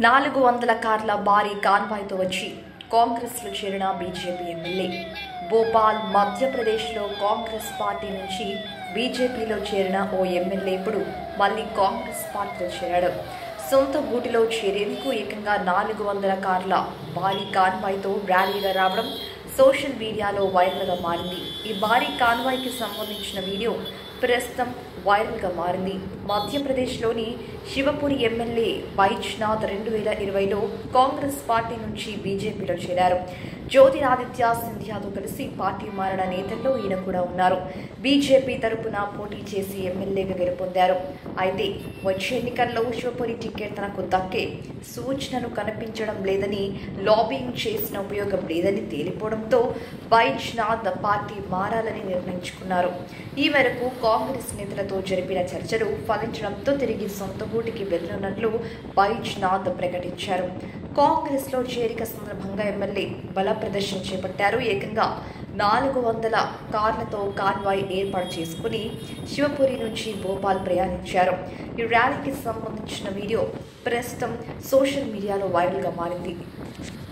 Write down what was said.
నాలుగు వందల కార్ల భారీ కాన్వాయ్తో వచ్చి కాంగ్రెస్లో చేరిన బీజేపీ ఎమ్మెల్యే భోపాల్ మధ్యప్రదేశ్లో కాంగ్రెస్ పార్టీ నుంచి బీజేపీలో చేరిన ఓ ఎమ్మెల్యే ఇప్పుడు మళ్ళీ కాంగ్రెస్ పార్టీలో చేరాడు సొంత గూటిలో చేరేందుకు ఏకంగా నాలుగు వందల కార్ల భారీ కాన్వాయ్తో ర్యాలీగా రావడం సోషల్ మీడియాలో వైరల్గా మారింది ఈ భారీ కాన్వాయ్కి సంబంధించిన వీడియో ప్రస్తుతం వైరల్గా మారింది మధ్యప్రదేశ్లోని శివపురి ఎమ్మెల్యే వైజ్నాథ్ రెండు వేల ఇరవైలో కాంగ్రెస్ పార్టీ నుంచి బీజేపీలో చేరారు జ్యోతిరాదిత్య సింధియాతో కలిసి పార్టీ మారిన నేతల్లో ఈయన కూడా ఉన్నారు బీజేపీ తరపున పోటీ చేసి ఎమ్మెల్యేగా గెలుపొందారు అయితే వచ్చే ఎన్నికల్లో శివపురి టికెట్ తనకు దక్కే సూచనలు కనిపించడం లేదని లాబింగ్ చేసిన ఉపయోగం లేదని తేలిపోవడంతో వైజ్నాథ్ పార్టీ మారాలని నిర్ణయించుకున్నారు ఈ మేరకు కాంగ్రెస్ నేతలతో జరిపిన చర్చలు ఫలించడంతో తిరిగి సొంత గూటికి వెళ్లనున్నట్లు వైజ్నాథ్ ప్రకటించారు కాంగ్రెస్ లో చేరిక సందర్భంగా ఎమ్మెల్యే బల ప్రదర్శన చేపట్టారు ఏకంగా నాలుగు వందల కార్లతో కాన్వాయ్ ఏర్పాటు చేసుకుని శివపురి నుంచి భోపాల్ ప్రయాణించారు ఈ ర్యాలీకి సంబంధించిన వీడియో ప్రస్తుతం సోషల్ మీడియాలో వైరల్గా మారింది